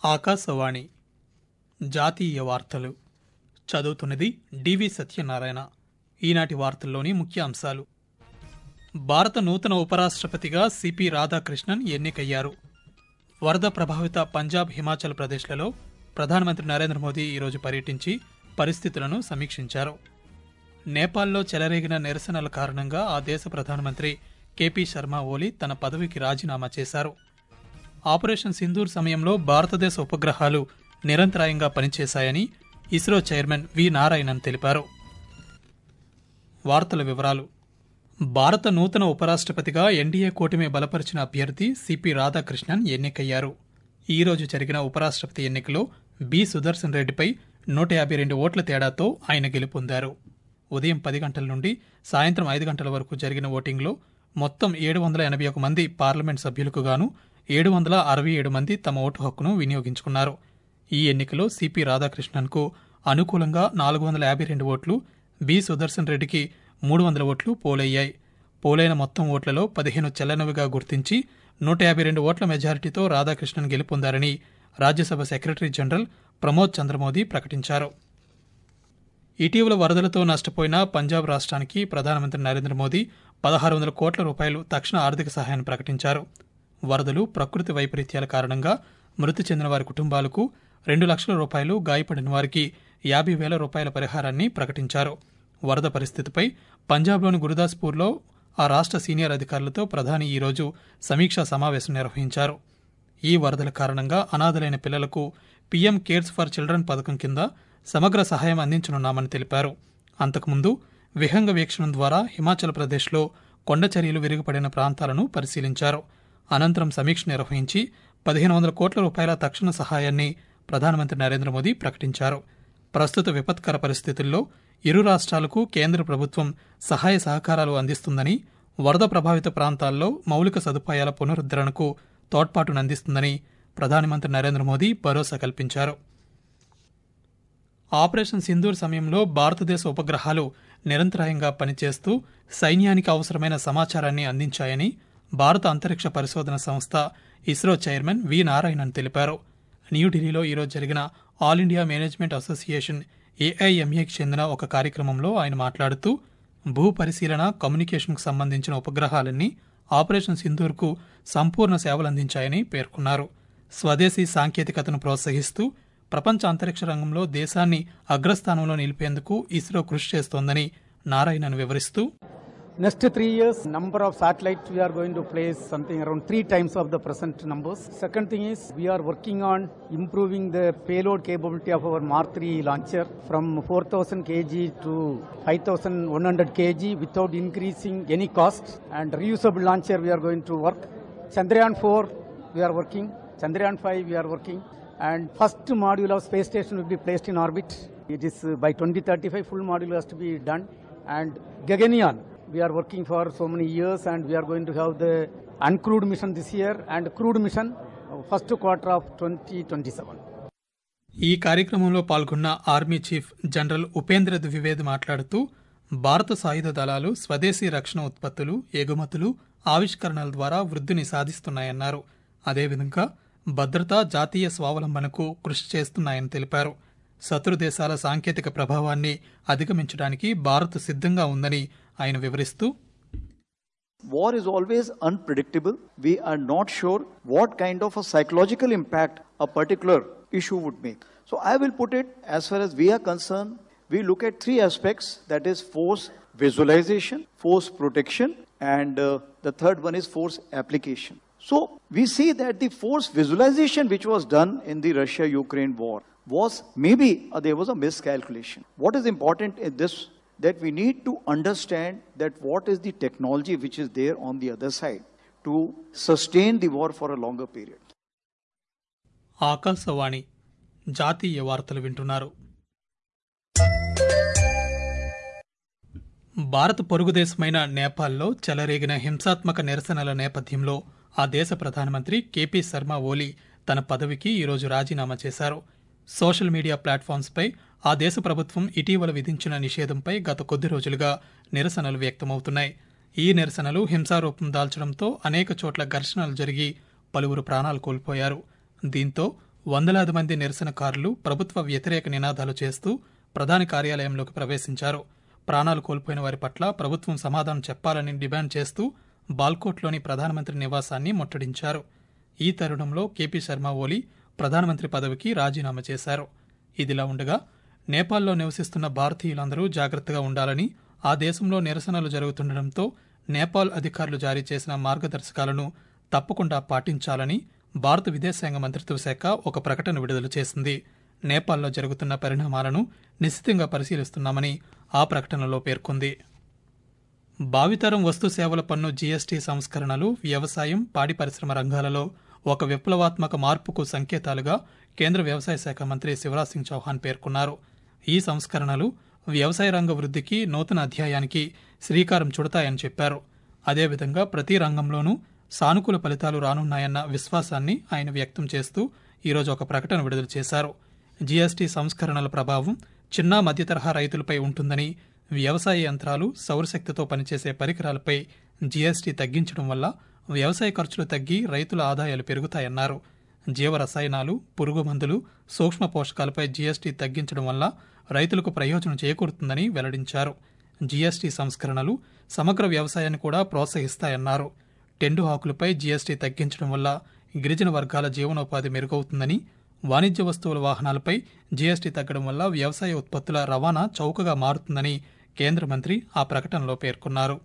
ఆకాశవాణి జాతీయ వార్తలు చదువుతున్నది డివి సత్యనారాయణ ఈనాటి వార్తల్లోని ముఖ్య అంశాలు భారత నూతన ఉపరాష్ట్రపతిగా సిపి రాధాకృష్ణన్ ఎన్నికయ్యారు వరద ప్రభావిత పంజాబ్ హిమాచల్ ప్రదేశ్లలో ప్రధానమంత్రి నరేంద్ర మోదీ ఈరోజు పర్యటించి పరిస్థితులను సమీక్షించారు నేపాల్లో చెలరేగిన నిరసనల కారణంగా ఆ దేశ ప్రధానమంత్రి కేపీ శర్మ ఓలీ తన పదవికి రాజీనామా చేశారు ఆపరేషన్ సింధూర్ సమయంలో భారతదేశ ఉపగ్రహాలు నిరంతరాయంగా పనిచేశాయని ఇస్రో చైర్మన్ వి నారాయణన్ తెలిపారు వార్తల వివరాలు భారత నూతన ఉపరాష్ట్రపతిగా ఎన్డీఏ కూటమి బలపరిచిన అభ్యర్థి సిపి రాధాకృష్ణన్ ఎన్నికయ్యారు ఈ రోజు జరిగిన ఉపరాష్ట్రపతి ఎన్నికలో బి సుదర్శన్ రెడ్డిపై నూట యాభై రెండు ఓట్ల తేడాతో ఆయన గెలుపొందారు ఉదయం పది గంటల నుండి సాయంత్రం ఐదు గంటల వరకు జరిగిన ఓటింగ్లో మొత్తం ఏడు వందల ఎనభై ఒక మంది పార్లమెంట్ సభ్యులకు గాను ఏడు వందల అరవై ఏడు మంది తమ ఓటు హక్కును వినియోగించుకున్నారు ఈ ఎన్నికలో సిపి రాధాకృష్ణన్కు అనుకూలంగా నాలుగు వందల యాభై రెండు ఓట్లు బి సుదర్శన్ రెడ్డికి మూడు వందల ఓట్లు పోలయ్యాయి పోలైన మొత్తం ఓట్లలో పదిహేను చెల్లనవిగా గుర్తించి నూట యాభై రెండు ఓట్ల మెజారిటీతో రాధాకృష్ణన్ గెలుపొందారని రాజ్యసభ సెక్రటరీ జనరల్ ప్రమోద్ చంద్రమోదీ ప్రకటించారు ఇటీవల వరదలతో నష్టపోయిన పంజాబ్ రాష్ట్రానికి ప్రధానమంత్రి నరేంద్ర మోదీ పదహారు వందల కోట్ల రూపాయలు తక్షణ ఆర్థిక సహాయాన్ని ప్రకటించారు వరదలు ప్రకృతి వైపరీత్యాల కారణంగా మృతి చెందిన వారి కుటుంబాలకు రెండు లక్షల రూపాయలు గాయపడిన వారికి యాభై వేల రూపాయల పరిహారాన్ని ప్రకటించారు వరద పరిస్థితిపై పంజాబ్లోని గురుదాస్పూర్లో ఆ రాష్ట్ర సీనియర్ అధికారులతో ప్రధాని ఈరోజు సమీక్షా సమావేశం నిర్వహించారు ఈ వరదల కారణంగా అనాథలైన పిల్లలకు పీఎం కేర్స్ ఫర్ చిల్డ్రన్ పథకం కింద సమగ్ర సహాయం అందించనున్నామని తెలిపారు అంతకుముందు విహంగ వీక్షణం ద్వారా హిమాచల్ ప్రదేశ్లో కొండచర్యలు విరిగిపడిన ప్రాంతాలను పరిశీలించారు అనంతరం సమీక్ష నిర్వహించి పదిహేను వందల కోట్ల రూపాయల తక్షణ సహాయాన్ని ప్రధానమంత్రి నరేంద్ర మోదీ ప్రకటించారు ప్రస్తుత విపత్కర పరిస్థితుల్లో ఇరు రాష్ట్రాలకు కేంద్ర ప్రభుత్వం సహాయ సహకారాలు అందిస్తుందని వరద ప్రభావిత ప్రాంతాల్లో మౌలిక సదుపాయాల పునరుద్ధరణకు తోడ్పాటునందిస్తుందని ప్రధానమంత్రి నరేంద్ర మోదీ భరోసా కల్పించారు ఆపరేషన్ సింధూర్ సమయంలో భారతదేశ ఉపగ్రహాలు నిరంతరాయంగా పనిచేస్తూ సైన్యానికి అవసరమైన సమాచారాన్ని అందించాయని భారత అంతరిక్ష పరిశోధన సంస్థ ఇస్రో చైర్మన్ వి నారాయణన్ తెలిపారు న్యూఢిల్లీలో ఈరోజు జరిగిన ఆల్ ఇండియా మేనేజ్మెంట్ అసోసియేషన్ ఏఐఎంఏకి చెందిన ఒక కార్యక్రమంలో ఆయన మాట్లాడుతూ భూ పరిశీలన కమ్యూనికేషన్కు సంబంధించిన ఉపగ్రహాలన్నీ ఆపరేషన్ సింధూర్కు సంపూర్ణ సేవలందించాయని పేర్కొన్నారు స్వదేశీ సాంకేతికతను ప్రోత్సహిస్తూ ప్రపంచ అంతరిక్ష రంగంలో దేశాన్ని అగ్రస్థానంలో నిలిపేందుకు ఇస్రో కృషి చేస్తోందని నారాయణన్ వివరిస్తూ Next three years, number of satellites we are going to place something around three times of the present numbers. Second thing is we are working on improving the payload capability of our Mark 3 launcher from 4,000 kg to 5,100 kg without increasing any cost. And reusable launcher we are going to work. Chandrayaan 4 we are working. Chandrayaan 5 we are working. And first module of space station will be placed in orbit. It is uh, by 2035 full module has to be done. And Gaganyaan we are working for so many years and we are going to have the uncrewed mission this year and crewed mission uh, first quarter of 2027. ఈ కార్యక్రమంలో పాల్గొన్న army chief general Upendra Dwivedi మాట్లాడుతూ భారత సాయుధ దళాలు స్వదేశీ రక్షణ ఉత్పత్తులు ఎగుమతులు ఆవిష్కరణల ద్వారా వృద్ధిని సాధిస్తున్నాయన్నారు అదేవిధంగా భద్రత జాతీయ స్వావలంబనకు కృషి చేస్తున్నాయని తెలిపారు శత్రు దేశాల సాంకేతిక ప్రభావాన్ని అధిగమించడానికి భారత్ సిద్ధంగా ఉందని ఆయన వివరిస్తూ War is always unpredictable. We are not sure what kind of a psychological impact a particular issue would make. So I will put it as far as we are concerned, we look at three aspects that is force visualization, force protection, and uh, the third one is force application. So we see that the force visualization which was done in the Russia Ukraine war was maybe uh, there was a miscalculation. What is important in this that we need to understand that what is the technology which is there on the other side to sustain the war for a longer period. Akashvani జాతీయ వార్తలు వింటున్నారు భారత పొరుగు దేశమైన నేపాల్లో చెలరేగిన హింసాత్మక నిరసనల నేపథ్యంలో ఆ దేశ ప్రధానమంత్రి కేపీ శర్మ ఓలీ తన పదవికి ఈరోజు రాజీనామా చేశారు సోషల్ మీడియా ప్లాట్ఫామ్స్పై ఆ దేశ ప్రభుత్వం ఇటీవల విధించిన నిషేధంపై గత కొద్ది రోజులుగా నిరసనలు వ్యక్తమవుతున్నాయి ఈ నిరసనలు హింసారూపం దాల్చడంతో అనేక చోట్ల ఘర్షణలు జరిగి పలువురు ప్రాణాలు కోల్పోయారు దీంతో వందలాది మంది నిరసనకారులు ప్రభుత్వ వ్యతిరేక నినాదాలు చేస్తూ ప్రధాని కార్యాలయంలోకి ప్రవేశించారు ప్రాణాలు కోల్పోయిన వారి పట్ల ప్రభుత్వం సమాధానం చెప్పాలని డిమాండ్ చేస్తూ బాల్కోట్లోని ప్రధానమంత్రి నివాసాన్ని ముట్టడించారు ఈ తరుణంలో కేపీ శర్మ ఓలీ ప్రధానమంత్రి పదవికి రాజీనామా చేశారు ఇదిలా ఉండగా నేపాల్లో నివసిస్తున్న భారతీయులందరూ జాగ్రత్తగా ఉండాలని ఆ దేశంలో నిరసనలు జరుగుతుండటంతో నేపాల్ అధికారులు జారీ చేసిన మార్గదర్శకాలను తప్పకుండా పాటించాలని భారత విదేశాంగ మంత్రిత్వ శాఖ ఒక ప్రకటన విడుదల చేసింది నేపాల్లో జరుగుతున్న పరిణామాలను నిశ్చితంగా పరిశీలిస్తున్నామని ఆ ప్రకటనలో పేర్కొంది భావితరం వస్తు సేవల పన్ను జీఎస్టీ సంస్కరణలు వ్యవసాయం పాడి పరిశ్రమ రంగాలలో ఒక విప్లవాత్మక మార్పుకు సంకేతాలుగా కేంద్ర వ్యవసాయ శాఖ మంత్రి శివరాజ్ సింగ్ చౌహాన్ పేర్కొన్నారు ఈ సంస్కరణలు వ్యవసాయ రంగ వృద్ధికి నూతన అధ్యాయానికి శ్రీకారం చుడతాయని చెప్పారు అదేవిధంగా ప్రతి రంగంలోనూ సానుకూల ఫలితాలు రానున్నాయన్న విశ్వాసాన్ని ఆయన వ్యక్తం చేస్తూ ఈరోజు ఒక ప్రకటన విడుదల చేశారు జీఎస్టీ సంస్కరణల ప్రభావం చిన్న మధ్యతరహా రైతులపై ఉంటుందని వ్యవసాయ యంత్రాలు సౌరశక్తితో పనిచేసే పరికరాలపై జీఎస్టీ తగ్గించడం వల్ల వ్యవసాయ ఖర్చులు తగ్గి రైతుల ఆదాయాలు పెరుగుతాయన్నారు జీవ రసాయనాలు పురుగు మందులు సూక్ష్మ పోషకాలపై జీఎస్టీ తగ్గించడం వల్ల రైతులకు ప్రయోజనం చేకూరుతుందని వెల్లడించారు జీఎస్టీ సంస్కరణలు సమగ్ర వ్యవసాయాన్ని కూడా ప్రోత్సహిస్తాయన్నారు టెండు ఆకులపై జీఎస్టీ తగ్గించడం వల్ల గిరిజన వర్గాల జీవనోపాధి మెరుగవుతుందని వాణిజ్య వస్తువుల వాహనాలపై జీఎస్టీ తగ్గడం వల్ల వ్యవసాయ ఉత్పత్తుల రవాణా చౌకగా మారుతుందని కేంద్ర మంత్రి ఆ ప్రకటనలో పేర్కొన్నారు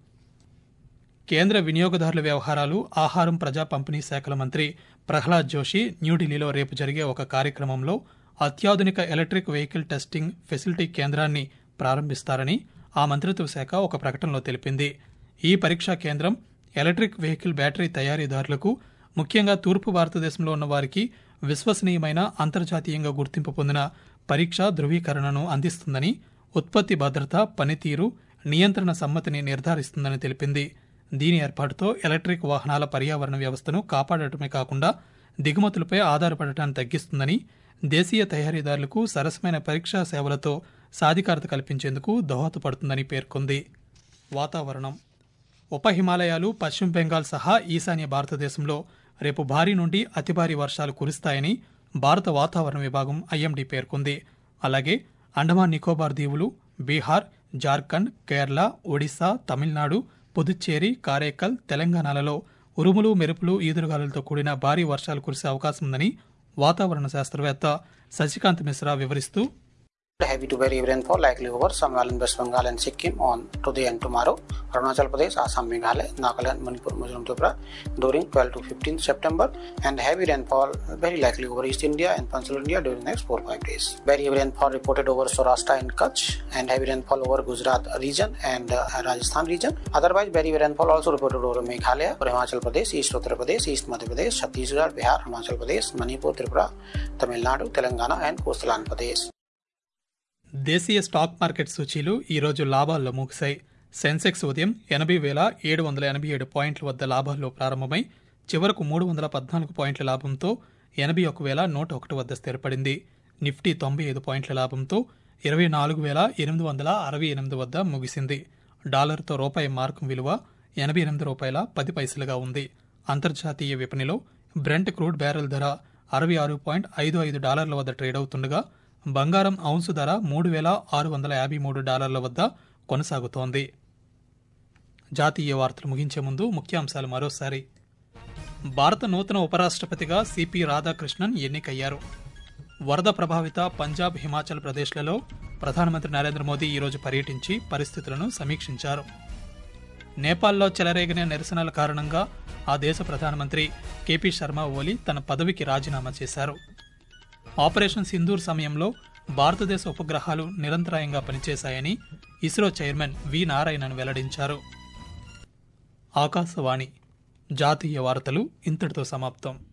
కేంద్ర వినియోగదారుల వ్యవహారాలు ఆహారం ప్రజా పంపిణీ శాఖల మంత్రి ప్రహ్లాద్ జోషి న్యూఢిల్లీలో రేపు జరిగే ఒక కార్యక్రమంలో అత్యాధునిక ఎలక్ట్రిక్ వెహికల్ టెస్టింగ్ ఫెసిలిటీ కేంద్రాన్ని ప్రారంభిస్తారని ఆ మంత్రిత్వ శాఖ ఒక ప్రకటనలో తెలిపింది ఈ పరీక్షా కేంద్రం ఎలక్ట్రిక్ వెహికల్ బ్యాటరీ తయారీదారులకు ముఖ్యంగా తూర్పు భారతదేశంలో ఉన్న వారికి విశ్వసనీయమైన అంతర్జాతీయంగా గుర్తింపు పొందిన పరీక్ష ధృవీకరణను అందిస్తుందని ఉత్పత్తి భద్రత పనితీరు నియంత్రణ సమ్మతిని నిర్ధారిస్తుందని తెలిపింది దీని ఏర్పాటుతో ఎలక్ట్రిక్ వాహనాల పర్యావరణ వ్యవస్థను కాపాడటమే కాకుండా దిగుమతులపై ఆధారపడటాన్ని తగ్గిస్తుందని దేశీయ తయారీదారులకు సరసమైన పరీక్షా సేవలతో సాధికారత కల్పించేందుకు దోహదపడుతుందని పేర్కొంది వాతావరణం ఉప హిమాలయాలు పశ్చిమ బెంగాల్ సహా ఈశాన్య భారతదేశంలో రేపు భారీ నుండి అతి భారీ వర్షాలు కురుస్తాయని భారత వాతావరణ విభాగం ఐఎండీ పేర్కొంది అలాగే అండమాన్ నికోబార్ దీవులు బీహార్ జార్ఖండ్ కేరళ ఒడిశా తమిళనాడు పుదుచ్చేరి కారైకల్ తెలంగాణలలో ఉరుములు మెరుపులు ఈదురుగాలులతో కూడిన భారీ వర్షాలు కురిసే అవకాశం ఉందని వాతావరణ శాస్త్రవేత్త శశికాంత్ మిశ్రా వివరిస్తూ heavy to very heavy rainfall likely over Bengal and West Bengal and Sikkim on today and tomorrow. Arunachal Pradesh, Assam, Meghalaya, Nagaland, Manipur, Mizoram, Tripura during 12 to 15 September and heavy rainfall very likely over East India and Peninsular India during the next 4-5 days. Very heavy rainfall reported over Saurashtra and Kutch and heavy rainfall over Gujarat region and uh, Rajasthan region. Otherwise, very heavy rainfall also reported over Meghalaya, over Himachal Pradesh, East Uttar Pradesh, East Madhya Pradesh, Chhattisgarh, Bihar, Himachal Pradesh, Manipur, Tripura, Tamil Nadu, Telangana and Coastal Andhra Pradesh. దేశీయ stock market సూచీలు ఈరోజు లాభాల్లో ముగిశాయి సెన్సెక్స్ ఉదయం ఎనభై వేల ఏడు వందల ఎనభై ఏడు పాయింట్ల వద్ద లాభాల్లో ప్రారంభమై చివరకు మూడు వందల పద్నాలుగు పాయింట్ల లాభంతో ఎనభై ఒక వేల నూట ఒకటి వద్ద స్థిరపడింది నిఫ్టీ తొంభై ఐదు పాయింట్ల లాభంతో ఇరవై నాలుగు వేల ఎనిమిది వందల అరవై ఎనిమిది వద్ద ముగిసింది డాలర్తో రూపాయి మార్కం విలువ ఎనభై ఎనిమిది రూపాయల పది పైసలుగా ఉంది అంతర్జాతీయ విపణిలో బ్రెంట్ క్రూడ్ బ్యారెల్ ధర అరవై ఆరు పాయింట్ ఐదు ఐదు డాలర్ల వద్ద ట్రేడ్ అవుతుండగా బంగారం ఔన్సు ధర మూడు వేల ఆరు వందల యాభై మూడు డాలర్ల వద్ద కొనసాగుతోంది జాతీయ వార్తలు ముగించే ముందు ముఖ్యాంశాలు మరోసారి భారత నూతన ఉపరాష్ట్రపతిగా సిపి రాధాకృష్ణన్ ఎన్నికయ్యారు వరద ప్రభావిత పంజాబ్ హిమాచల్ ప్రదేశ్లలో ప్రధానమంత్రి నరేంద్ర మోదీ ఈరోజు పర్యటించి పరిస్థితులను సమీక్షించారు నేపాల్లో చెలరేగిన నిరసనల కారణంగా ఆ దేశ ప్రధానమంత్రి కేపీ శర్మ ఓలీ తన పదవికి రాజీనామా చేశారు ఆపరేషన్ సింధూర్ సమయంలో భారతదేశ ఉపగ్రహాలు నిరంతరాయంగా పనిచేశాయని ఇస్రో చైర్మన్ వి నారాయణన్ వెల్లడించారు ఆకాశవాణి జాతీయ వార్తలు ఇంతటితో సమాప్తం